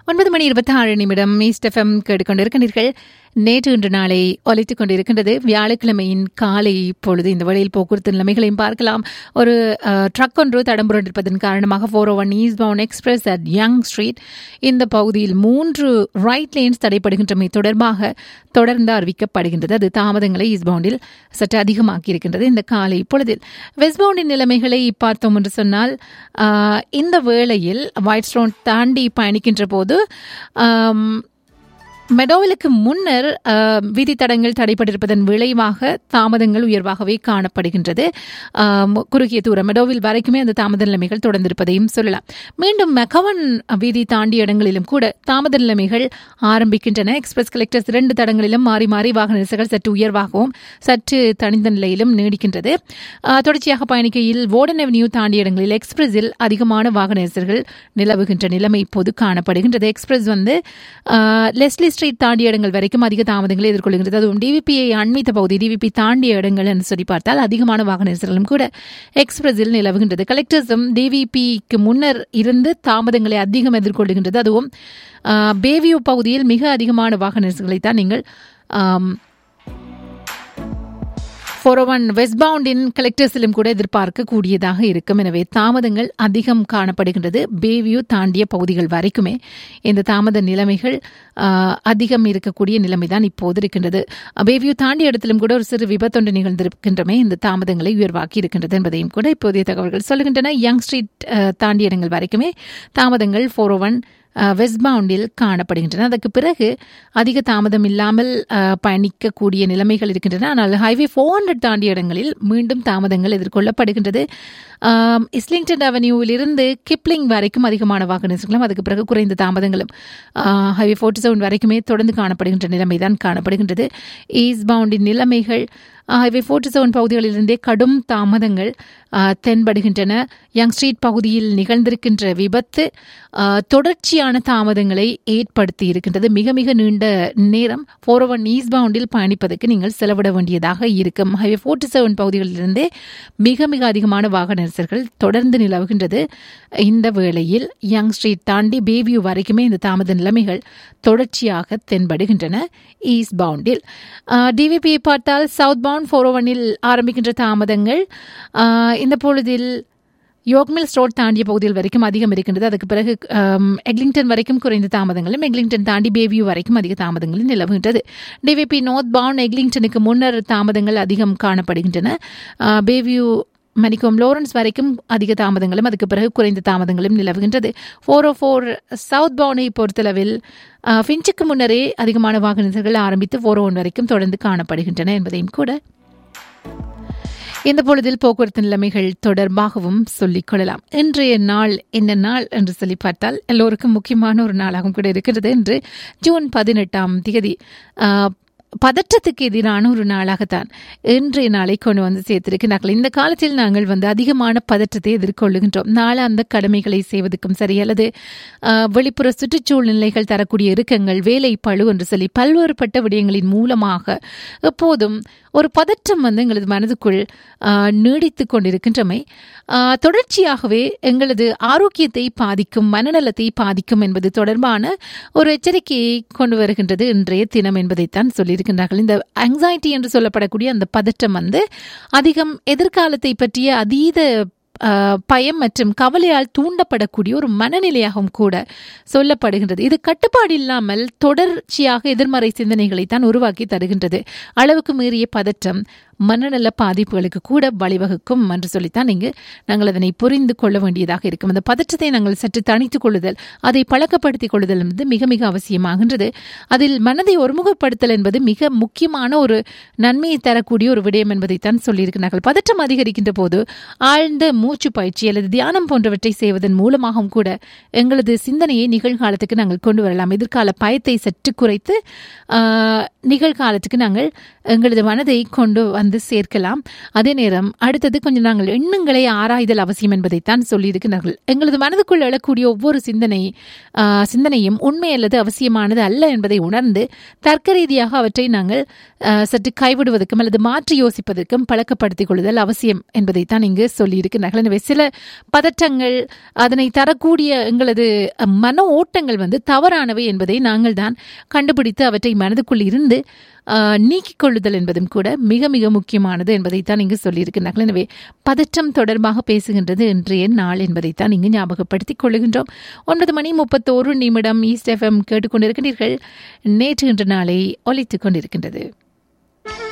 ஒன்பது மணி இருபத்தி ஆறு நிமிடம் ஈஸ்ட் எஃப்எம் கேட்டுக்கொண்டிருக்கிறீர்கள் நேற்று இன்று நாளை ஒலித்துக் கொண்டிருக்கின்றது வியாழக்கிழமையின் காலை பொழுது இந்த வழியில் போக்குவரத்து நிலைமைகளையும் பார்க்கலாம் ஒரு ட்ரக் ஒன்று தடம்புரண்டிருப்பதன் காரணமாக four o one eastbound express at Yonge street இந்த பகுதியில் மூன்று ரைட் லேன்ஸ் தடைப்படுகின்றமை தொடர்பாக தொடர்ந்து அறிவிக்கப்படுகின்றது அது தாமதங்களை ஈஸ்ட் பவுண்டில் சற்று அதிகமாக்கி இருக்கின்றது இந்த காலை பொழுதில் வெஸ்ட் பவுண்டின் நிலைமைகளை பார்த்தோம் என்று சொன்னால் இந்த வேளையில் ஒயிட் ஸ்டோன் தாண்டி பயணிக்கின்ற போது மெடோவிலுக்கு முன்னர் வீதி தடங்கள் தடைப்பட்டிருப்பதன் விளைவாக தாமதங்கள் உயர்வாகவே காணப்படுகின்றது குறுகிய தூரம் மெடோவில் வரைக்குமே அந்த தாமத நிலைமைகள் தொடர்ந்திருப்பதையும் சொல்லலாம் மீண்டும் மெகவன் வீதி தாண்டிய இடங்களிலும் கூட தாமத நிலைமைகள் ஆரம்பிக்கின்றன எக்ஸ்பிரஸ் கலெக்டர்ஸ் இரண்டு தடங்களிலும் மாறி மாறி வாகன நெரிசல்கள் சற்று உயர்வாகவும் சற்று தனிந்த நிலையிலும் நீடிக்கின்றது தொடர்ச்சியாக பயணிக்கையில் வோடன் அவென்யூ தாண்டிய இடங்களில் எக்ஸ்பிரஸில் அதிகமான வாகன நெரிசல்கள் நிலவுகின்ற நிலைமை இப்போது காணப்படுகின்றது எக்ஸ்பிரஸ் வந்து லெஸ்லி ஸ்ட்ரீட் தாண்டிய இடங்கள் வரைக்கும் அதிக தாமதங்களை எதிர்கொள்கின்றது அதுவும் டிவிபியை அண்மித்த பகுதி டிவிபி தாண்டிய இடங்கள் என்று சொல்லி பார்த்தால் அதிகமான வாகன நெரிசல்களும் கூட எக்ஸ்பிரஸில் நிலவுகின்றது கலெக்டர்ஸும் டிவிபிக்கு முன்னர் இருந்து தாமதங்களை அதிகம் எதிர்கொள்கின்றது அதுவும் பேவியூ பகுதியில் மிக அதிகமான வாகன நெரிசல்களை தான் நீங்கள் ஃபோர் ஒன் வெஸ்ட் பவுண்டின் கலெக்டர்ஸிலும் கூட எதிர்பார்க்கக்கூடியதாக இருக்கும் எனவே தாமதங்கள் அதிகம் காணப்படுகின்றது பேவியூ தாண்டிய பகுதிகள் வரைக்குமே இந்த தாமத நிலைமைகள் அதிகம் இருக்கக்கூடிய நிலைமை தான் இப்போது இருக்கின்றது பேவியூ தாண்டிய இடத்திலும் கூட ஒரு சிறு விபத்தொன்று நிகழ்ந்திருக்கின்றமே இந்த தாமதங்களை உயர்வாக்கி இருக்கின்றது என்பதையும் கூட இப்போதைய தகவல்கள் சொல்லுகின்றன யங் ஸ்ட்ரீட் தாண்டிய இடங்கள் வரைக்குமே தாமதங்கள் ஃபோர் ஒன் வெஸ்ட் பவுண்டில் காணப்படுகின்றன அதற்கு பிறகு அதிக தாமதம் இல்லாமல் பயணிக்கக்கூடிய நிலைமைகள் இருக்கின்றன ஆனால் ஹைவே ஃபோர் ஹண்ட்ரட் தாண்டிய இடங்களில் மீண்டும் தாமதங்கள் எதிர்கொள்ளப்படுகின்றது இஸ்லிங்டன் அவென்யூவில் இருந்து கிப்ளிங் வரைக்கும் அதிகமான வாகனங்களும் அதுக்கு பிறகு குறைந்த தாமதங்களும் ஹைவே ஃபோர்ட்டி செவன் வரைக்குமே தொடர்ந்து காணப்படுகின்ற நிலைமை தான் காணப்படுகின்றது ஈஸ்ட் பவுண்டின் நிலைமைகள் ஹைவே ஃபோர்ட்டி செவன் பகுதிகளிலிருந்தே கடும் தாமதங்கள் தென்படுகின்றன யங் ஸ்ட்ரீட் பகுதியில் நிகழ்ந்திருக்கின்ற விபத்து தொடர்ச்சியான தாமதங்களை ஏற்படுத்தி இருக்கின்றது மிக மிக நீண்ட நேரம் ஃபோர் ஒன் ஈஸ்ட் பவுண்டில் பயணிப்பதற்கு நீங்கள் செலவிட வேண்டியதாக இருக்கும் ஹைவே ஃபோர்ட்டி செவன் பகுதிகளிலிருந்தே மிக மிக அதிகமான வாகன நெரிசல்கள் தொடர்ந்து நிலவுகின்றது இந்த வேளையில் யங் ஸ்ட்ரீட் தாண்டி பேவியூ வரைக்குமே இந்த தாமத நிலைமைகள் தொடர்ச்சியாக தென்படுகின்றன ஈஸ்ட் பவுண்டில் டிவிபியை பார்த்தால் சவுத் பவுண்ட் ஃபோர் ஒனில் ஆரம்பிக்கின்ற தாமதங்கள் இந்த பொழுதில் யோக்மில் ரோட் தாண்டிய பகுதியில் வரைக்கும் அதிகம் இருக்கின்றது அதுக்கு பிறகு எக்லிங்டன் வரைக்கும் குறைந்த தாமதங்களும் எக்லிங்டன் தாண்டி பேவியூ வரைக்கும் அதிக தாமதங்களும் நிலவுகின்றது டிவிபி நார்த் பவுண்ட் எக்லிங்டனுக்கு முன்னர் தாமதங்கள் அதிகம் காணப்படுகின்றன பேவியூ மணிக்கும் லோரன்ஸ் வரைக்கும் அதிக தாமதங்களும் அதுக்கு பிறகு குறைந்த தாமதங்களும் நிலவுகின்றது ஃபோர் ஓ ஃபோர் சவுத் பவுனை பொறுத்தளவில் ஃபின்ச்சுக்கு முன்னரே அதிகமான வாகனங்கள் ஆரம்பித்து ஃபோர் ஒன் வரைக்கும் தொடர்ந்து காணப்படுகின்றன என்பதையும் கூட இந்த பொழுதில் போக்குவரத்து நிலைமைகள் தொடர்பாகவும் சொல்லிக் கொள்ளலாம் இன்றைய நாள் என்ன நாள் என்று சொல்லி பார்த்தால் எல்லோருக்கும் முக்கியமான ஒரு நாளாகவும் கூட இருக்கிறது என்று ஜூன் பதினெட்டாம் தேதி பதற்றத்துக்கு எதிரான ஒரு நாளாகத்தான் இன்றைய நாளை கொண்டு வந்து சேர்த்திருக்கிறார்கள் இந்த காலத்தில் நாங்கள் வந்து அதிகமான பதற்றத்தை எதிர்கொள்ளுகின்றோம் நாளாந்த கடமைகளை செய்வதற்கும் சரி அல்லது வெளிப்புற சுற்றுச்சூழ்நிலைகள் தரக்கூடிய இறுக்கங்கள் வேலை பழு என்று சொல்லி பல்வேறுபட்ட விடயங்களின் மூலமாக எப்போதும் ஒரு பதற்றம் வந்து எங்களது மனதுக்குள் நீடித்து கொண்டிருக்கின்றமை தொடர்ச்சியாகவே எங்களது ஆரோக்கியத்தை பாதிக்கும் மனநலத்தை பாதிக்கும் என்பது தொடர்பான ஒரு எச்சரிக்கையை கொண்டு வருகின்றது இன்றைய தினம் என்பதைத்தான் சொல்லியிருக்கின்றார்கள் இந்த ஆங்ஸைட்டி என்று சொல்லப்படக்கூடிய அந்த பதற்றம் வந்து அதிகம் எதிர்காலத்தை பற்றிய அதீத பயம் மற்றும் கவலையால் தூண்டப்படக்கூடிய ஒரு மனநிலையாகவும் கூட சொல்லப்படுகின்றது இது கட்டுப்பாடு இல்லாமல் தொடர்ச்சியாக எதிர்மறை சிந்தனைகளை தான் உருவாக்கி தருகின்றது அளவுக்கு மீறிய பதற்றம் மனநல பாதிப்புகளுக்கு கூட வழிவகுக்கும் என்று சொல்லித்தான் இங்கு நாங்கள் அதனை புரிந்து கொள்ள வேண்டியதாக இருக்கும் அந்த பதற்றத்தை நாங்கள் சற்று தனித்துக் கொள்ளுதல் அதை பழக்கப்படுத்திக் கொள்ளுதல் என்பது மிக மிக அவசியமாகின்றது அதில் மனதை ஒருமுகப்படுத்தல் என்பது மிக முக்கியமான ஒரு நன்மையை தரக்கூடிய ஒரு விடயம் என்பதைத்தான் சொல்லியிருக்கிறார்கள் பதற்றம் அதிகரிக்கின்ற போது ஆழ்ந்த மூச்சு பயிற்சி அல்லது தியானம் போன்றவற்றை செய்வதன் மூலமாகவும் கூட எங்களது சிந்தனையை நிகழ்காலத்துக்கு நாங்கள் கொண்டு வரலாம் எதிர்கால பயத்தை சற்று குறைத்து நிகழ்காலத்துக்கு நாங்கள் எங்களது மனதை கொண்டு வந்து சேர்க்கலாம் அதே நேரம் அடுத்தது கொஞ்சம் நாங்கள் எண்ணங்களை ஆராய்தல் அவசியம் என்பதைத்தான் சொல்லியிருக்கிறார்கள் எங்களது மனதுக்குள் எழக்கூடிய ஒவ்வொரு சிந்தனை ஆஹ், சிந்தனையும் உண்மை அல்லது அவசியமானது அல்ல என்பதை உணர்ந்து தர்க்க ரீதியாக அவற்றை நாங்கள் ஆஹ், சற்று கைவிடுவதற்கும் அல்லது மாற்றி யோசிப்பதற்கும் பழக்கப்படுத்திக் கொள்ளுதல் அவசியம் என்பதைத்தான் இங்கு சொல்லியிருக்கிறார்கள் எனவே சில பதற்றங்கள் அதனை தரக்கூடிய எங்களது அஹ், மன ஓட்டங்கள் வந்து தவறானவை என்பதை நாங்கள் தான் கண்டுபிடித்து அவற்றை மனதுக்குள் இருந்து ஆஹ், நீக்கிக் கொள்ளுதல் என்பதும் கூட மிக மிக முக்கியமானது என்பதைத்தான் இங்கு சொல்லியிருக்கிறார்கள் எனவே பதற்றம் தொடர்பாக பேசுகின்றது இன்றைய நாள் என்பதைத்தான் இங்கு ஞாபகப்படுத்திக் கொள்ளுகின்றோம் ஒன்பது மணி முப்பத்தோரு நிமிடம் ஈஸ்ட் எஃப்எம் கேட்டுக்கொண்டிருக்கிறீர்கள் நேற்று இன்று நாளை ஒலித்துக் கொண்டிருக்கின்றது